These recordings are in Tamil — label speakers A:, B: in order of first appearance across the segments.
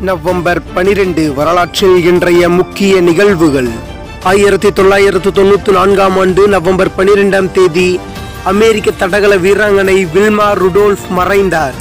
A: நவம்பர் பனிரெண்டு வரலாற்றில் இன்றைய முக்கிய நிகழ்வுகள் ஆயிரத்தி தொள்ளாயிரத்து தொண்ணூத்தி நான்காம் ஆண்டு நவம்பர் பனிரெண்டாம் தேதி அமெரிக்க தடகள வீராங்கனை வில்மா ருடோல்ஃப் மறைந்தார்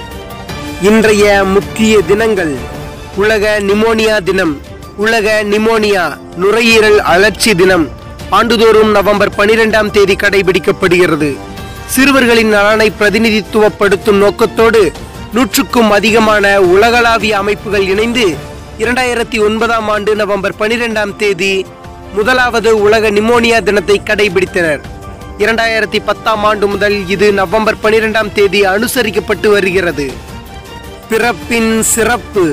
A: இன்றைய முக்கிய தினங்கள் உலக நிமோனியா தினம் உலக நிமோனியா நுரையீரல் அழற்சி தினம் ஆண்டுதோறும் நவம்பர் பனிரெண்டாம் தேதி கடைபிடிக்கப்படுகிறது சிறுவர்களின் நலனை பிரதிநிதித்துவப்படுத்தும் நோக்கத்தோடு நூற்றுக்கும் அதிகமான உலகளாவிய அமைப்புகள் இணைந்து இரண்டாயிரத்தி ஒன்பதாம் ஆண்டு நவம்பர் பனிரெண்டாம் தேதி முதலாவது உலக நிமோனியா தினத்தை கடைபிடித்தனர் இரண்டாயிரத்தி பத்தாம் ஆண்டு முதல் இது நவம்பர் பனிரெண்டாம் தேதி அனுசரிக்கப்பட்டு வருகிறது பிறப்பின் சிறப்பு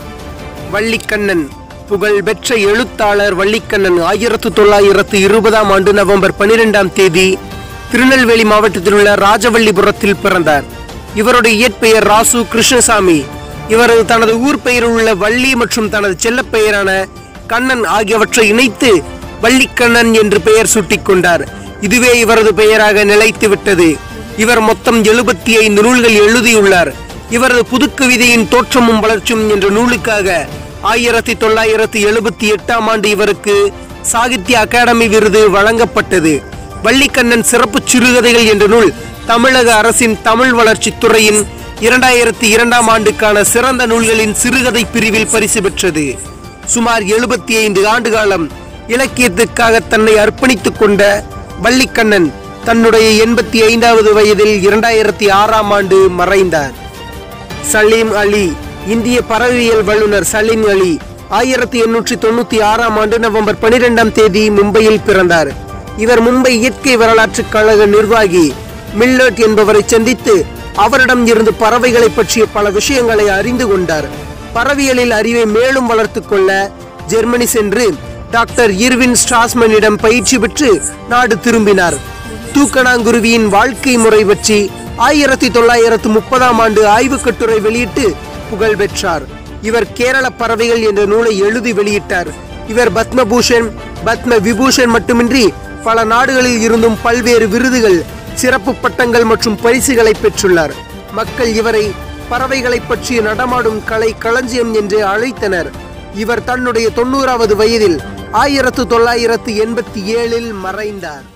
A: வள்ளிக்கண்ணன் புகழ்பெற்ற எழுத்தாளர் வள்ளிக்கண்ணன் ஆயிரத்து தொள்ளாயிரத்து இருபதாம் ஆண்டு நவம்பர் பனிரெண்டாம் தேதி திருநெல்வேலி மாவட்டத்தில் உள்ள ராஜவள்ளிபுரத்தில் பிறந்தார் இவருடைய இயற்பெயர் ராசு கிருஷ்ணசாமி இவரது தனது ஊர் பெயரில் உள்ள வள்ளி மற்றும் தனது செல்லப் பெயரான கண்ணன் ஆகியவற்றை இணைத்து வள்ளிக்கண்ணன் என்று பெயர் சூட்டிக் கொண்டார் இதுவே இவரது பெயராக நிலைத்து விட்டது இவர் மொத்தம் எழுபத்தி ஐந்து நூல்கள் எழுதியுள்ளார் இவரது புதுக்கவிதையின் தோற்றமும் வளர்ச்சியும் என்ற நூலுக்காக ஆயிரத்தி தொள்ளாயிரத்தி எழுபத்தி எட்டாம் ஆண்டு இவருக்கு சாகித்ய அகாடமி விருது வழங்கப்பட்டது வள்ளிக்கண்ணன் சிறப்பு சிறுகதைகள் என்ற நூல் தமிழக அரசின் தமிழ் வளர்ச்சித் துறையின் இரண்டாயிரத்தி இரண்டாம் ஆண்டுக்கான சிறந்த நூல்களின் சிறுகதை பிரிவில் பரிசு பெற்றது சுமார் எழுபத்தி ஐந்து ஆண்டு காலம் இலக்கியத்துக்காக தன்னை அர்ப்பணித்துக் கொண்ட வள்ளிக்கண்ணன் தன்னுடைய எண்பத்தி ஐந்தாவது வயதில் இரண்டாயிரத்தி ஆறாம் ஆண்டு மறைந்தார் சலீம் அலி இந்திய பறவையியல் வல்லுநர் சலீம் அலி ஆயிரத்தி எண்ணூற்றி தொண்ணூத்தி ஆறாம் ஆண்டு நவம்பர் பனிரெண்டாம் தேதி மும்பையில் பிறந்தார் இவர் மும்பை இயற்கை வரலாற்று கழக நிர்வாகி மில்லட் என்பவரை சந்தித்து அவரிடம் இருந்து பறவைகளை பற்றிய பல விஷயங்களை அறிந்து கொண்டார் பறவையியலில் அறிவை மேலும் வளர்த்துக் கொள்ள ஜெர்மனி சென்று டாக்டர் இர்வின் ஸ்ட்ராஸ்மனிடம் பயிற்சி பெற்று நாடு திரும்பினார் தூக்கணாங்குருவியின் வாழ்க்கை முறை பற்றி ஆயிரத்தி தொள்ளாயிரத்து முப்பதாம் ஆண்டு ஆய்வுக் கட்டுரை வெளியிட்டு புகழ் பெற்றார் இவர் கேரள பறவைகள் என்ற நூலை எழுதி வெளியிட்டார் இவர் பத்மபூஷன் பத்ம விபூஷன் மட்டுமின்றி பல நாடுகளில் இருந்தும் பல்வேறு விருதுகள் சிறப்பு பட்டங்கள் மற்றும் பரிசுகளை பெற்றுள்ளார் மக்கள் இவரை பறவைகளை பற்றிய நடமாடும் கலை களஞ்சியம் என்று அழைத்தனர் இவர் தன்னுடைய தொண்ணூறாவது வயதில் ஆயிரத்து தொள்ளாயிரத்து எண்பத்தி ஏழில் மறைந்தார்